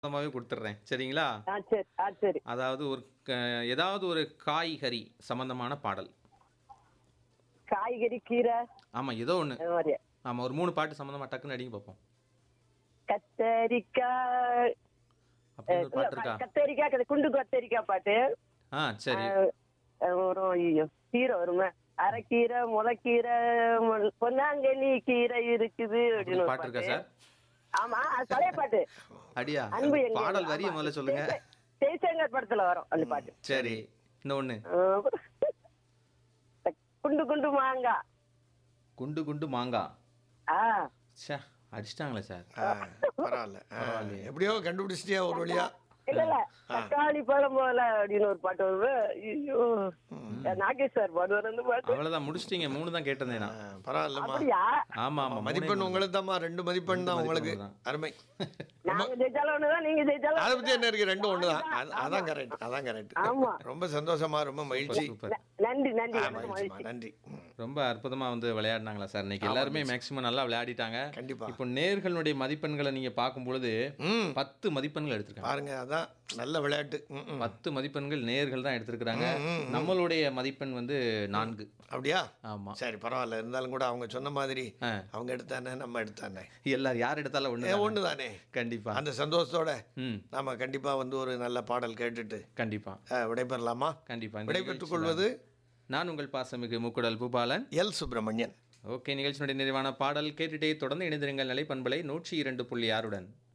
மொத்தமாவே கொடுத்துட்றேன் சரிங்களா ஆ சரி ஆ சரி அதாவது ஒரு க- ஏதாவது ஒரு காய்கறி சம்பந்தமான பாடல் காய்கறி கீரை ஆமா ஏதோ ஒண்ணு அது மாதிரி ஆமா ஒரு மூணு பாட்டு சம்பந்தமா டக்குன்னு அடிங்க பார்ப்போம் கத்தரிக்காய் அப்படின்னு ஒரு பாட்டு இருக்கா கத்தரிக்காய் கத்த- குண்டு கத்தரிக்காய் பாட்டு ஆ சரி அஹ் வரும் ஐயோ கீரை வருமே அரைக்கீரை முளைக்கீரை முள்- பொன்னாங்கண்ணி கீரை இருக்குது அப்படி அப்படின்னு ஒரு பாட்டு இருக்கா சார் ஆமா அது பழைய பாட்டு அடியா அன்பு எங்க பாடல் வரிய ஆமா. முதல்ல சொல்லுங்க ஜெய்ச- ஜெய்சங்கர் படத்துல வரும் அந்த பாட்டு சரி இந்த ஒண்ணு அஹ் குண்டு குண்டு மாங்காய் குண்டு குண்டு மாங்கா ஆ ச்சே அடிச்சிட்டாங்களே சார் ஆ, பரவாயில்ல ஆ, எப்படியோ கண்டுபிடிச்சிட்டியா ஒரு வழியா இல்ல இல்ல தக்காளி பழம் போல அப்படின்னு ஒரு பாட்டு வருது ஐயோ நாகேஷ் சார் பாடுவார் அந்த பாட்டு அவ்வளவுதான் முடிச்சிட்டீங்க மூணு தான் கேட்டதே நான் ஆ, பரவாயில்லம்மா அப்படியா ஆமா ஆமா மதிப்பெண் உங்களுக்கு தான்மா ரெண்டு மதிப்பெண் தான் உங்களுக்கு தான். அருமை நாங்க ஜெயிச்சாலும் ஒண்ணுதான் நீங்க ஜெயிச்சாலும் அதை பத்தி என்ன இருக்கு ரெண்டும் ஒண்ணுதான் அது- அதான் கரெக்ட் அதான் கரெக்ட் ஆமா. ரொம்ப சந்தோஷமா ரொம்ப மகிழ்ச்சி சூப்பர் ந- நன்றி நன்றி ஆ, எனக்கு மகிழ்ச்சிம்மா மகிழ்ச்சி. நன்றி ம், ரொம்ப அற்புதமா வந்து விளையாடினாங்களா சார் இன்னைக்கு எல்லாருமே மேக்ஸிமம் நல்லா விளையாடிட்டாங்க கண்டிப்பா இப்போ நேர்களுடைய மதிப்பெண்களை நீங்க பார்க்கும் பொழுது ம் பத்து மதிப்பெண்கள் எடுத்திருக்காங்க பாருங்க அதான் நல்ல விளையாட்டு ம், ம். பத்து மதிப்பெண்கள் நேர்கள் தான் எடுத்திருக்கிறாங்க ம், ம், ம். நம்மளுடைய மதிப்பெண் வந்து நான்கு அப்படியா ஆமா சரி பரவாயில்ல இருந்தாலும் கூட அவங்க சொன்ன மாதிரி ஆ. அவங்க எடுத்தானே நம்ம எடுத்தானே எல்லாரும் யார் எடுத்தாலும் ஏ ஒண்ணு ஒன்று தானே கண்டிப்பா அந்த சந்தோஷத்தோட ம் நாம கண்டிப்பா வந்து ஒரு நல்ல பாடல் கேட்டுட்டு கண்டிப்பா ஆ, விடைபெறலாமா கண்டிப்பா இந்த விடைபெற்றுக் நிகழ்ச்சியில கொள்வது நான் உங்கள் பாசமிகு முக்குடல் பூபாலன் எல் சுப்பிரமணியன் ஓகே நிகழ்ச்சியினுடைய நிறைவான பாடல் கேட்டுட்டே தொடர்ந்து இணைந்திருங்கள் நிலைப்பண்பலை நூற்றி இரண்டு புள்ளி ஆறுடன்